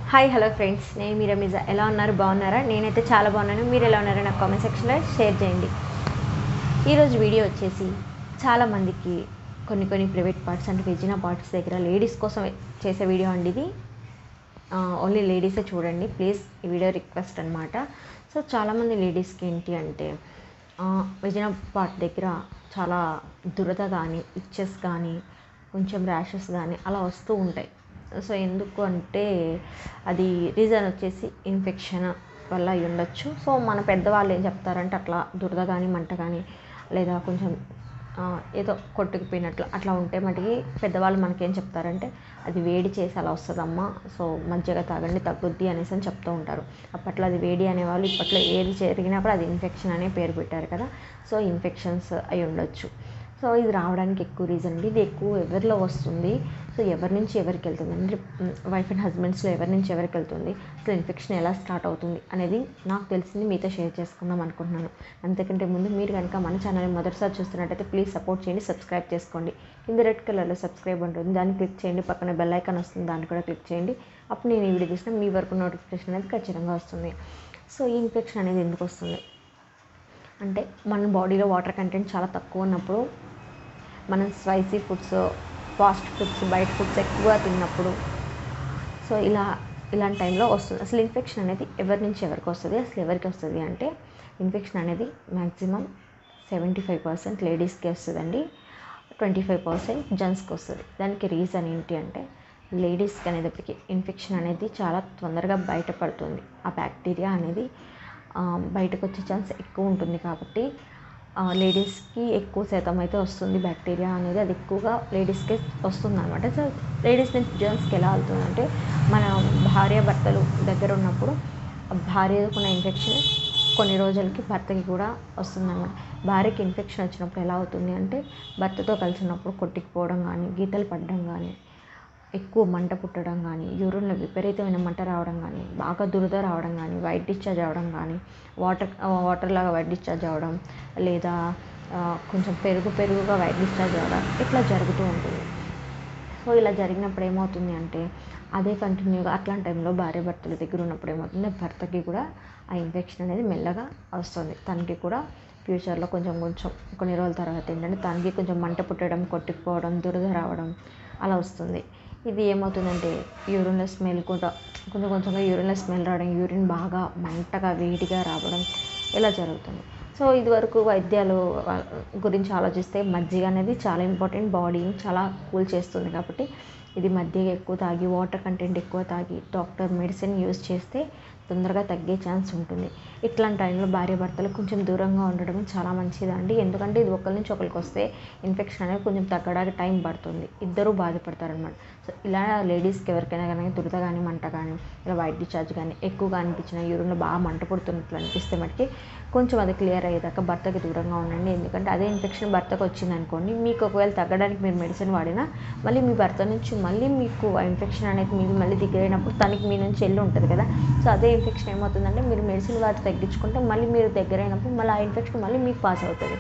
hi hello friends నేను మీరా మీజా ఎలా ఉన్నారు బాగున్నారా నేనైతే చాలా బాగున్నాను మీరు ఎలా ఉన్నారో నాకు కామెంట్ సెక్షన్లో షేర్ చేయండి ఈరోజు వీడియో వచ్చేసి చాలామందికి కొన్ని కొన్ని ప్రైవేట్ పార్ట్స్ అంటే వెజినా పార్ట్స్ దగ్గర లేడీస్ కోసం చేసే వీడియో అండి ఇది ఓన్లీ లేడీసే చూడండి ప్లీజ్ ఈ వీడియో రిక్వెస్ట్ అనమాట సో చాలామంది లేడీస్కి ఏంటి అంటే వెజినా పార్ట్ దగ్గర చాలా దురద కానీ ఇచ్చెస్ కానీ కొంచెం ర్యాషెస్ కానీ అలా వస్తూ ఉంటాయి సో ఎందుకు అంటే అది రీజన్ వచ్చేసి ఇన్ఫెక్షన్ వల్ల అయి ఉండొచ్చు సో మన పెద్దవాళ్ళు ఏం చెప్తారంటే అట్లా దురద కానీ మంట కానీ లేదా కొంచెం ఆ, ఏదో కొట్టుకుపోయినట్లు అట్లా ఉంటే మటుకి పెద్దవాళ్ళు మనకేం చెప్తారంటే అది వేడి చేసి అలా వస్తుందమ్మా సో మజ్జిగ తాగండి తగ్గుద్ది అనేసి అని చెప్తూ ఉంటారు అప్పట్లో అది వేడి అనేవాళ్ళు ఇప్పట్లో ఏది జరిగినప్పుడు అది ఇన్ఫెక్షన్ అనే పేరు పెట్టారు కదా సో ఇన్ఫెక్షన్స్ అయి ఉండొచ్చు సో ఇది రావడానికి ఎక్కువ రీజన్ అండి ఇది ఎక్కువ ఎవరిలో వస్తుంది సో ఎవరి నుంచి ఎవరికి వెళ్తుంది అంటే వైఫ్ అండ్ హస్బెండ్స్లో ఎవరి నుంచి ఎవరికి వెళ్తుంది అసలు ఇన్ఫెక్షన్ ఎలా స్టార్ట్ అవుతుంది అనేది నాకు తెలిసింది మీతో షేర్ చేసుకుందాం అనుకుంటున్నాను అంతకంటే ముందు మీరు కనుక మన ఛానల్ని మొదటిసారి చూస్తున్నట్టయితే ప్లీజ్ సపోర్ట్ చేయండి సబ్స్క్రైబ్ చేసుకోండి కింద రెడ్ కలర్లో సబ్స్క్రైబ్ ఉంటుంది దాన్ని క్లిక్ చేయండి పక్కన బెల్ ఐకాన్ వస్తుంది దాన్ని కూడా క్లిక్ చేయండి అప్పుడు నేను ఈ వీడియో తీసిన మీ వరకు నోటిఫికేషన్ అనేది ఖచ్చితంగా వస్తుంది సో ఈ ఇన్ఫెక్షన్ అనేది ఎందుకు వస్తుంది అంటే మన బాడీలో వాటర్ కంటెంట్ చాలా తక్కువ ఉన్నప్పుడు మనం స్పైసీ ఫుడ్స్ ఫాస్ట్ ఫుడ్స్ బయట ఫుడ్స్ ఎక్కువ తిన్నప్పుడు సో ఇలా ఇలాంటి టైంలో వస్తుంది అసలు ఇన్ఫెక్షన్ అనేది ఎవరి నుంచి ఎవరికి వస్తుంది అసలు ఎవరికి వస్తుంది అంటే ఇన్ఫెక్షన్ అనేది మ్యాక్సిమం సెవెంటీ ఫైవ్ పర్సెంట్ లేడీస్కి వస్తుందండి ట్వంటీ ఫైవ్ పర్సెంట్ జెంట్స్కి వస్తుంది దానికి రీజన్ ఏంటి అంటే లేడీస్కి అనేటప్పటికి ఇన్ఫెక్షన్ అనేది చాలా తొందరగా బయటపడుతుంది ఆ బ్యాక్టీరియా అనేది ఆ, బయటకు వచ్చే ఛాన్స్ ఎక్కువ ఉంటుంది కాబట్టి ఆ, లేడీస్కి ఎక్కువ శాతం అయితే వస్తుంది బ్యాక్టీరియా అనేది అది ఎక్కువగా లేడీస్కే వస్తుంది అనమాట సో లేడీస్ నుంచి జెంట్స్కి ఎలా వెళ్తుందంటే మన భార్య భర్తలు దగ్గర ఉన్నప్పుడు ఆ భార్యకున్న ఇన్ఫెక్షన్ కొన్ని రోజులకి భర్తకి కూడా వస్తుందన్నమాట భార్యకి ఇన్ఫెక్షన్ వచ్చినప్పుడు ఎలా అవుతుంది అంటే భర్తతో కలిసి ఉన్నప్పుడు కొట్టుకుపోవడం కానీ గీతలు పడడం కానీ ఎక్కువ మంట పుట్టడం కానీ యూరిన్లో విపరీతమైన మంట రావడం కానీ బాగా దురద రావడం కానీ వైట్ డిశ్చార్జ్ అవ్వడం కానీ వాటర్ వాటర్ లాగా వైట్ డిశ్చార్జ్ అవ్వడం లేదా ఆ, కొంచెం పెరుగు పెరుగుగా వైట్ డిశ్చార్జ్ అవ్వడం ఇట్లా జరుగుతూ ఉంటుంది సో ఇలా జరిగినప్పుడు ఏమవుతుంది అంటే అదే కంటిన్యూగా అట్లాంటి టైంలో భార్య భర్తల దగ్గర ఉన్నప్పుడు ఏమవుతుంది భర్తకి కూడా ఆ ఇన్ఫెక్షన్ అనేది మెల్లగా వస్తుంది తనకి కూడా ఫ్యూచర్లో కొంచెం కొంచెం కొన్ని రోజుల తర్వాత ఏంటంటే తనకి కొంచెం మంట పుట్టడం కొట్టుకుపోవడం దురద రావడం అలా వస్తుంది ఇది ఏమవుతుందంటే యూరిన్లో స్మెల్ కూడా కొంచెం కొంచెంగా యూరిన్లో స్మెల్ రావడం యూరిన్ బాగా మంటగా వేడిగా రావడం ఇలా జరుగుతుంది సో ఇదివరకు వైద్యాలు ఆ, గురించి ఆలోచిస్తే మజ్జిగ అనేది చాలా ఇంపార్టెంట్ బాడీని చాలా కూల్ చేస్తుంది కాబట్టి ఇది మజ్జిగ ఎక్కువ తాగి వాటర్ కంటెంట్ ఎక్కువ తాగి డాక్టర్ మెడిసిన్ యూజ్ చేస్తే తొందరగా తగ్గే ఛాన్స్ ఉంటుంది ఇట్లాంటి టైంలో భార్య భర్తలు కొంచెం దూరంగా ఉండడం చాలా మంచిదండి ఎందుకంటే ఇది ఒకరి నుంచి ఒకరికి వస్తే ఇన్ఫెక్షన్ అనేది కొంచెం తగ్గడానికి టైం పడుతుంది ఇద్దరూ బాధపడతారనమాట సో ఇలా లేడీస్కి ఎవరికైనా కానీ దురద కానీ మంట కానీ ఇలా వైట్ డిశ్చార్జ్ కానీ ఎక్కువగా అనిపించిన యూరిన్లో బాగా మంట పుడుతున్నట్లు అనిపిస్తే మటుకి కొంచెం అది క్లియర్ అయ్యేదాకా భర్తకి దూరంగా ఉండండి ఎందుకంటే అదే ఇన్ఫెక్షన్ భర్తకు వచ్చింది అనుకోండి మీకు ఒకవేళ తగ్గడానికి మీరు మెడిసిన్ వాడినా మళ్ళీ మీ భర్త నుంచి మళ్ళీ మీకు ఆ ఇన్ఫెక్షన్ అనేది మీకు మళ్ళీ దగ్గరైనప్పుడు తనకి మీ నుంచి వెళ్ళి ఉంటుంది కదా సో అదే ఇన్ఫెక్షన్ ఏమవుతుందంటే మీరు మెడిసిన్ వాడి తగ్గించుకుంటే మళ్ళీ మీరు దగ్గరైనప్పుడు మళ్ళీ ఆ ఇన్ఫెక్షన్ మళ్ళీ మీకు పాస్ అవుతుంది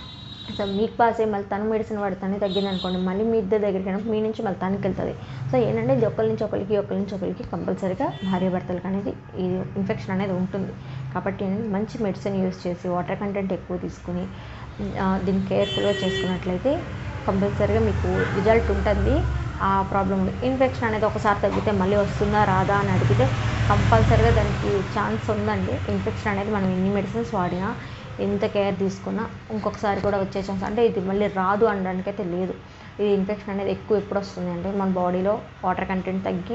సో మీకు పాస్ అయ్యి మళ్ళీ తను మెడిసిన్ వాడి తనే తగ్గింది అనుకోండి మళ్ళీ మీ ఇద్దరు దగ్గరికి అయినప్పుడు మీ నుంచి మళ్ళీ తనకి వెళ్తుంది సో ఏంటంటే ఇది ఒకరి నుంచి ఒకరికి ఒకరి నుంచి ఒకరికి కంపల్సరీగా భార్య భర్తలకు అనేది ఈ ఇన్ఫెక్షన్ అనేది ఉంటుంది కాబట్టి ఏంటంటే మంచి మెడిసిన్ యూస్ చేసి వాటర్ కంటెంట్ ఎక్కువ తీసుకుని ఆ, దీన్ని కేర్ఫుల్గా చేసుకున్నట్లయితే కంపల్సరీగా మీకు రిజల్ట్ ఉంటుంది ఆ ప్రాబ్లం ఇన్ఫెక్షన్ అనేది ఒకసారి తగ్గితే మళ్ళీ వస్తుందా రాదా అని అడిగితే కంపల్సరీగా దానికి ఛాన్స్ ఉందండి ఇన్ఫెక్షన్ అనేది మనం ఎన్ని మెడిసిన్స్ వాడినా ఎంత కేర్ తీసుకున్నా ఇంకొకసారి కూడా వచ్చే ఛాన్స్ అంటే ఇది మళ్ళీ రాదు అనడానికైతే లేదు ఇది ఇన్ఫెక్షన్ అనేది ఎక్కువ ఎప్పుడు వస్తుంది అంటే మన బాడీలో వాటర్ కంటెంట్ తగ్గి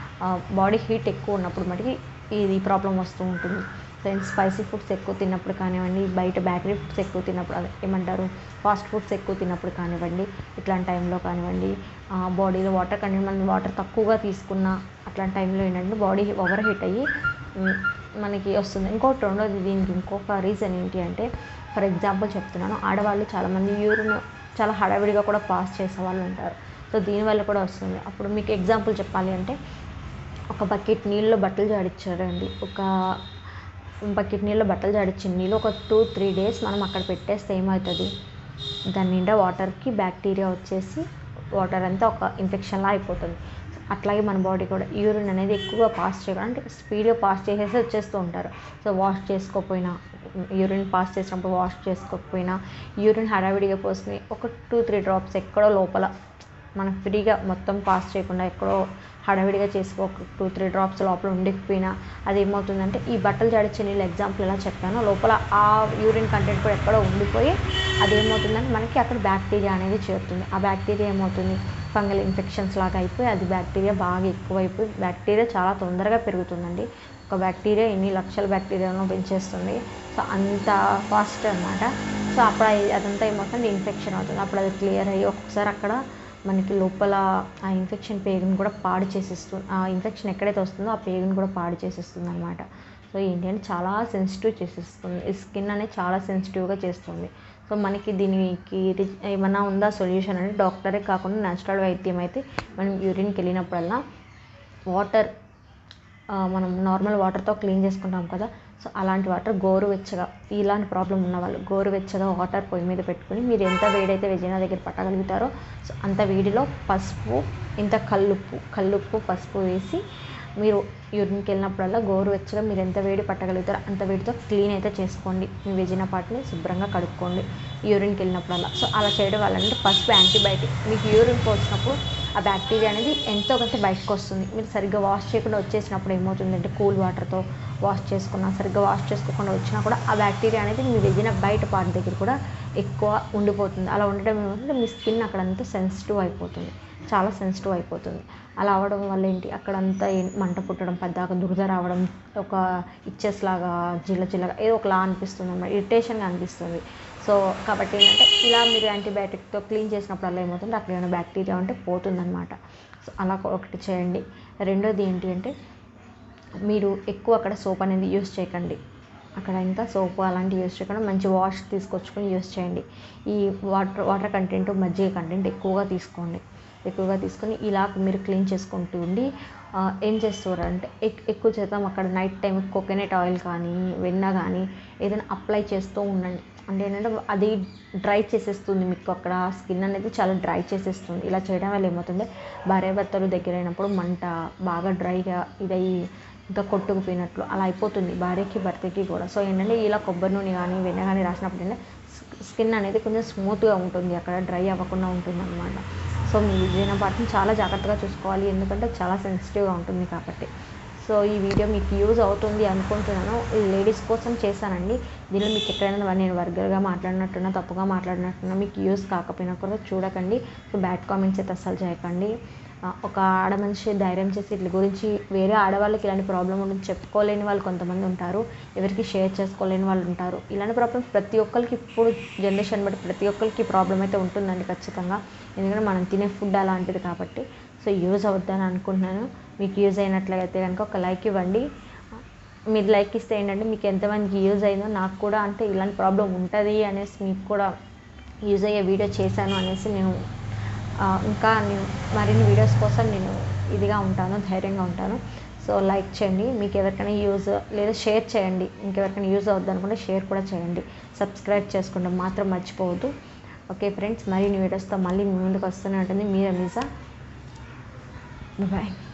బాడీ హీట్ ఎక్కువ ఉన్నప్పుడు మటుకి ఇది ప్రాబ్లం వస్తూ ఉంటుంది ఫ్రెండ్స్ స్పైసీ ఫుడ్స్ ఎక్కువ తిన్నప్పుడు కానివ్వండి బయట బేకరీ ఫుడ్స్ ఎక్కువ తిన్నప్పుడు అదే ఏమంటారు ఫాస్ట్ ఫుడ్స్ ఎక్కువ తిన్నప్పుడు కానివ్వండి ఇట్లాంటి టైంలో కానివ్వండి బాడీలో వాటర్ కంటెంట్ మనం వాటర్ తక్కువగా తీసుకున్న అట్లాంటి టైంలో ఏంటంటే బాడీ ఓవర్ హీట్ అయ్యి మ్, మనకి వస్తుంది ఇంకోటి రెండోది దీనికి ఇంకొక రీజన్ ఏంటి అంటే ఫర్ ఎగ్జాంపుల్ చెప్తున్నాను ఆడవాళ్ళు చాలామంది యూరిన్ చాలా హడావిడిగా కూడా పాస్ చేసే వాళ్ళు ఉంటారు సో దీనివల్ల కూడా వస్తుంది అప్పుడు మీకు ఎగ్జాంపుల్ చెప్పాలి అంటే ఒక బకెట్ నీళ్ళలో బట్టలు జాడిచ్చారండి ఒక బకెట్ నీళ్ళలో బట్టలు జాడిచ్చిన నీళ్ళు ఒక టూ త్రీ డేస్ మనం అక్కడ పెట్టేస్తే ఏమవుతుంది దాని నిండా వాటర్కి బ్యాక్టీరియా వచ్చేసి వాటర్ అంతా ఒక ఇన్ఫెక్షన్లా అయిపోతుంది అట్లాగే మన బాడీ కూడా యూరిన్ అనేది ఎక్కువగా పాస్ చేయడం అంటే స్పీడ్గా పాస్ చేసేసి వచ్చేస్తూ ఉంటారు సో వాష్ చేసుకోకపోయినా యూరిన్ పాస్ చేసినప్పుడు వాష్ చేసుకోకపోయినా యూరిన్ హడావిడిగా పోసుకుని ఒక టూ త్రీ డ్రాప్స్ ఎక్కడో లోపల మనం ఫ్రీగా మొత్తం పాస్ చేయకుండా ఎక్కడో హడావిడిగా చేసుకో ఒక టూ త్రీ డ్రాప్స్ లోపల ఉండకపోయినా అది ఏమవుతుందంటే ఈ బట్టలు జాడిచ్చే నీళ్ళు ఎగ్జాంపుల్ ఎలా చెప్పానో లోపల ఆ యూరిన్ కంటెంట్ కూడా ఎక్కడో ఉండిపోయి అది ఏమవుతుందంటే మనకి అక్కడ బ్యాక్టీరియా అనేది చేరుతుంది ఆ బ్యాక్టీరియా ఏమవుతుంది ఫంగల్ ఇన్ఫెక్షన్స్ లాగా అయిపోయి అది బ్యాక్టీరియా బాగా ఎక్కువైపోయి బ్యాక్టీరియా చాలా తొందరగా పెరుగుతుందండి ఒక బ్యాక్టీరియా ఎన్ని లక్షల బ్యాక్టీరియాను పెంచేస్తుంది సో అంత ఫాస్ట్ అనమాట సో అప్పుడు అది- అదంతా ఏమవుతుంది ఇన్ఫెక్షన్ అవుతుంది అప్పుడు అది క్లియర్ అయ్యి ఒక్కొక్కసారి అక్కడ మనకి లోపల ఆ ఇన్ఫెక్షన్ పేగుని కూడా పాడు చేసేస్తుంది ఆ ఇన్ఫెక్షన్ ఎక్కడైతే వస్తుందో ఆ పేగుని కూడా పాడు చేసేస్తుంది అనమాట సో ఏంటి అంటే చాలా సెన్సిటివ్ చేసేస్తుంది ఈ స్కిన్ అనేది చాలా సెన్సిటివ్గా చేస్తుంది సో మనకి దీనికి ఇది ఏమన్నా ఉందా సొల్యూషన్ అంటే డాక్టరే కాకుండా న్యాచురల్ వైద్యం అయితే మనం యూరిన్కి వెళ్ళినప్పుడల్లా వాటర్ ఆ, మనం నార్మల్ వాటర్తో క్లీన్ చేసుకుంటాం కదా సో అలాంటి వాటర్ గోరువెచ్చగా ఇలాంటి ప్రాబ్లం ఉన్న వాళ్ళు గోరువెచ్చగా వాటర్ పొయ్యి మీద పెట్టుకుని మీరు ఎంత వేడైతే వెజినా దగ్గర పట్టగలుగుతారో సో అంత వేడిలో పసుపు ఇంత కల్లుప్పు కల్లుప్పు పసుపు వేసి మీరు యూరిన్కి వెళ్ళినప్పుడల్లా గోరువెచ్చగా మీరు ఎంత వేడి పట్టగలుగుతారో అంత వేడితో క్లీన్ అయితే చేసుకోండి మీ వెజినా పార్ట్ని శుభ్రంగా కడుక్కోండి యూరిన్కి వెళ్ళినప్పుడల్లా సో అలా చేయడం వల్ల అంటే పసుపు యాంటీబయాటిక్ మీకు యూరిన్ పోసినప్పుడు ఆ బ్యాక్టీరియా అనేది ఎంతో కొంత బయటకు వస్తుంది మీరు సరిగ్గా వాష్ చేయకుండా వచ్చేసినప్పుడు ఏమవుతుందంటే కూల్ వాటర్తో వాష్ చేసుకున్నా సరిగ్గా వాష్ చేసుకోకుండా వచ్చినా కూడా ఆ బ్యాక్టీరియా అనేది మీ వెజిన బయట పార్ట్ దగ్గర కూడా ఎక్కువ ఉండిపోతుంది అలా ఉండడం ఏమవుతుందంటే మీ స్కిన్ అక్కడంతా సెన్సిటివ్ అయిపోతుంది చాలా సెన్సిటివ్ అయిపోతుంది అలా అవ్వడం వల్ల ఏంటి అక్కడంతా ఏం- మంట పుట్టడం పెద్దాక దురద రావడం ఒక ఇచ్చెస్ లాగా జిల్ల జిల్లగా ఏదో ఒకలా అనిపిస్తుంది అన్నమాట ఇరిటేషన్గా అనిపిస్తుంది సో కాబట్టి ఏంటంటే ఇలా మీరు యాంటీబయాటిక్తో క్లీన్ చేసినప్పుడు అలా ఏమవుతుంది అక్కడ ఏమైనా బ్యాక్టీరియా ఉంటే పోతుందన్నమాట సో అలా ఒకటి చేయండి రెండోది ఏంటి అంటే మీరు ఎక్కువ అక్కడ సోప్ అనేది యూస్ చేయకండి అక్కడ ఇంకా సోప్ అలాంటివి యూస్ చేయకుండా మంచి వాష్ తీసుకొచ్చుకొని యూస్ చేయండి ఈ వాటర్ వాటర్ కంటెంట్ మజ్జిగ కంటెంట్ ఎక్కువగా తీసుకోండి ఎక్కువగా తీసుకొని ఇలా మీరు క్లీన్ చేసుకుంటూ ఉండి ఆ, ఏం చేస్తారంటే ఎక్ ఎక్కువ శాతం అక్కడ నైట్ టైం కోకోనట్ ఆయిల్ కానీ వెన్న కానీ ఏదైనా అప్లై చేస్తూ ఉండండి అంటే ఏంటంటే అది డ్రై చేసేస్తుంది మీకు అక్కడ స్కిన్ అనేది చాలా డ్రై చేసేస్తుంది ఇలా చేయడం వల్ల ఏమవుతుంది భార్యాభర్తలు దగ్గర అయినప్పుడు మంట బాగా డ్రైగా ఇదయ్యి ఇంకా కొట్టుకుపోయినట్లు అలా అయిపోతుంది భార్యకి భర్తకి కూడా సో ఏంటంటే ఇలా కొబ్బరి నూనె కానీ వెన్న కానీ రాసినప్పుడు ఏంటంటే స్కిన్ అనేది కొంచెం స్మూత్గా ఉంటుంది అక్కడ డ్రై అవ్వకుండా ఉంటుంది అనమాట సో మీ విజయన పార్ట్ని చాలా జాగ్రత్తగా చూసుకోవాలి ఎందుకంటే చాలా సెన్సిటివ్గా ఉంటుంది కాబట్టి సో ఈ వీడియో మీకు యూజ్ అవుతుంది అనుకుంటున్నాను లేడీస్ కోసం చేశానండి దీనిలో మీకు ఎక్కడైనా నేను వర్గర్గా మాట్లాడినట్టున్నా తప్పుగా మాట్లాడినట్టున్నా మీకు యూజ్ కాకపోయినా కూడా చూడకండి సో బ్యాడ్ కామెంట్స్ అయితే అస్సలు చేయకండి ఆ, ఒక ఆడ మనిషి ధైర్యం చేసి వీటి గురించి వేరే ఆడవాళ్ళకి ఇలాంటి ప్రాబ్లం ఉంటుంది చెప్పుకోలేని వాళ్ళు కొంతమంది ఉంటారు ఎవరికి షేర్ చేసుకోలేని వాళ్ళు ఉంటారు ఇలాంటి ప్రాబ్లమ్స్ ప్రతి ఒక్కరికి ఇప్పుడు జనరేషన్ బట్టి ప్రతి ఒక్కరికి ప్రాబ్లం అయితే ఉంటుందండి ఖచ్చితంగా ఎందుకంటే మనం తినే ఫుడ్ అలాంటిది కాబట్టి సో యూజ్ అవుద్దని అనుకుంటున్నాను మీకు యూజ్ అయినట్లయితే కనుక ఒక లైక్ ఇవ్వండి మీరు లైక్ ఇస్తే ఏంటంటే మీకు ఎంతమందికి యూజ్ అయిందో నాకు కూడా అంటే ఇలాంటి ప్రాబ్లం ఉంటుంది అనేసి మీకు కూడా యూజ్ అయ్యే వీడియో చేశాను అనేసి నేను ఆ, ఇంకా నేను మరిన్ని వీడియోస్ కోసం నేను ఇదిగా ఉంటాను ధైర్యంగా ఉంటాను సో లైక్ చేయండి మీకు ఎవరికైనా యూజ్ లేదా షేర్ చేయండి ఇంకెవరికైనా యూజ్ అవుద్ది అనుకుంటే షేర్ కూడా చేయండి సబ్స్క్రైబ్ చేసుకోవడం మాత్రం మర్చిపోవద్దు ఓకే ఫ్రెండ్స్ మరిన్ని వీడియోస్తో మళ్ళీ మీ ముందుకు వస్తూనే ఉంటుంది మీ రమీజా బాయ్